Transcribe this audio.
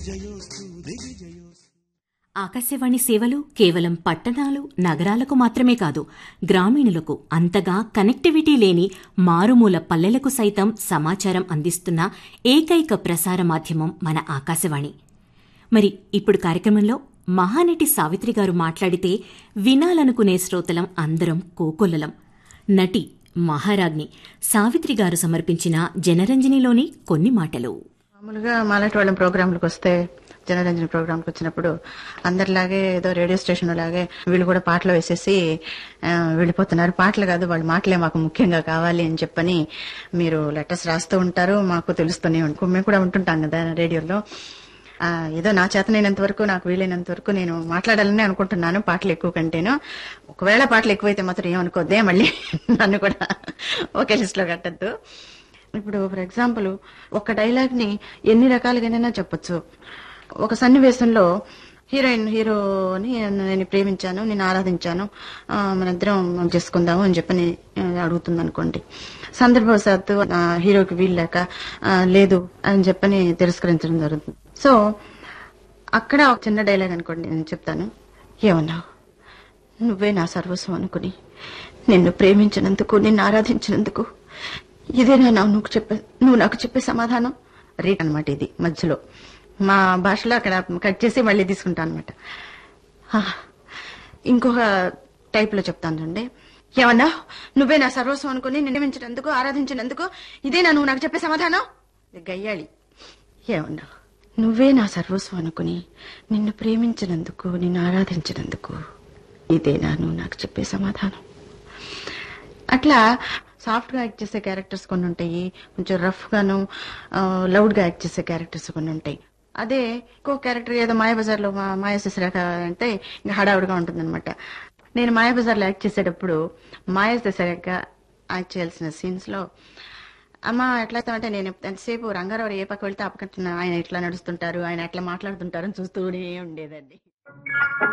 ఆకాశవాణి సేవలు కేవలం పట్టణాలు నగరాలకు మాత్రమే కాదు గ్రామీణులకు అంతగా కనెక్టివిటీ లేని మారుమూల పల్లెలకు సైతం సమాచారం అందిస్తున్న ఏకైక ప్రసార మాధ్యమం మన ఆకాశవాణి మరి ఇప్పుడు కార్యక్రమంలో మహానటి సావిత్రి గారు మాట్లాడితే వినాలనుకునే శ్రోతలం అందరం కోకొల్లలం నటి మహారాజ్ని సావిత్రి గారు సమర్పించిన జనరంజనిలోని కొన్ని మాటలు మామూలుగా మాలాంటి వాళ్ళ ప్రోగ్రాంలకు వస్తే జనరంజన ప్రోగ్రాంకి వచ్చినప్పుడు అందరిలాగే ఏదో రేడియో స్టేషన్ లాగే వీళ్ళు కూడా పాటలు వేసేసి ఆ, వెళ్ళిపోతున్నారు పాటలు కాదు వాళ్ళ మాటలే మాకు ముఖ్యంగా కావాలి అని చెప్పని మీరు లెటర్స్ రాస్తూ ఉంటారు మాకు తెలుస్తూనే ఉంటుంది మేము కూడా ఉంటుంటాం కదా రేడియోలో ఆ, ఏదో నా చేతనైనంత వరకు నాకు వీలైనంత వరకు నేను మాట్లాడాలని అనుకుంటున్నాను పాటలు ఎక్కువ కంటేను ఒకవేళ పాటలు ఎక్కువైతే మాత్రం ఏమనుకోద్దే మళ్ళీ నన్ను కూడా ఒకే లిస్ట్ లో కట్టద్దు ఇప్పుడు ఫర్ ఎగ్జాంపుల్ ఒక డైలాగ్ ని ఎన్ని రకాలుగానైనా చెప్పొచ్చు ఒక సన్నివేశంలో హీరోయిన్ హీరోని నేను ప్రేమించాను నేను ఆరాధించాను ఆ, మనిద్దరం చేసుకుందాము అని చెప్పని ఆ, అడుగుతుంది అనుకోండి సందర్భవశాత్తు ఆ హీరోకి వీల్లేక ఆ, లేదు అని చెప్పని తిరస్కరించడం జరుగుతుంది సో అక్కడ ఒక చిన్న డైలాగ్ అనుకోండి నేను చెప్తాను ఏమన్నావు నువ్వే నా సర్వస్వం అనుకుని నిన్ను ప్రేమించినందుకు నిన్ను ఆరాధించినందుకు ఇదేనా నా నువ్వు చెప్పే నువ్వు నాకు చెప్పే సమాధానం రీట్ అనమాట ఇది మధ్యలో మా భాషలో అక్కడ కట్ చేసి మళ్ళీ తీసుకుంటా అనమాట ఇంకొక టైప్ లో చెప్తాను చూడండి ఏమన్నా నువ్వే నా సర్వస్వం అనుకుని నిర్మించినందుకు ఆరాధించినందుకు ఇదేనా నువ్వు నాకు చెప్పే సమాధానం ఇది గయ్యాళి ఏమన్నా నువ్వే నా సర్వస్వం అనుకుని నిన్ను ప్రేమించినందుకు నిన్ను ఆరాధించినందుకు ఇదేనా నువ్వు నాకు చెప్పే సమాధానం అట్లా సాఫ్ట్ గా యాక్ట్ చేసే క్యారెక్టర్స్ కొన్ని ఉంటాయి కొంచెం రఫ్ గాను లౌడ్ గా యాక్ట్ చేసే క్యారెక్టర్స్ కొన్ని ఉంటాయి అదే ఇంకో క్యారెక్టర్ ఏదో మాయాబజార్ లో మా మాయా శశిరేఖ అంటే ఇంకా హడావుడిగా ఉంటుందన్నమాట నేను మాయాబజార్ లో యాక్ట్ చేసేటప్పుడు మాయా శశిరేఖ యాక్ట్ చేయాల్సిన సీన్స్ లో అమ్మ ఎట్లా అంటే నేను ఎంతసేపు రంగారావు ఏ పక్క వెళ్తే ఆ పక్క ఆయన ఎట్లా నడుస్తుంటారు ఆయన ఎట్లా మాట్లాడుతుంటారు అని చూస్తూనే ఉండేదండి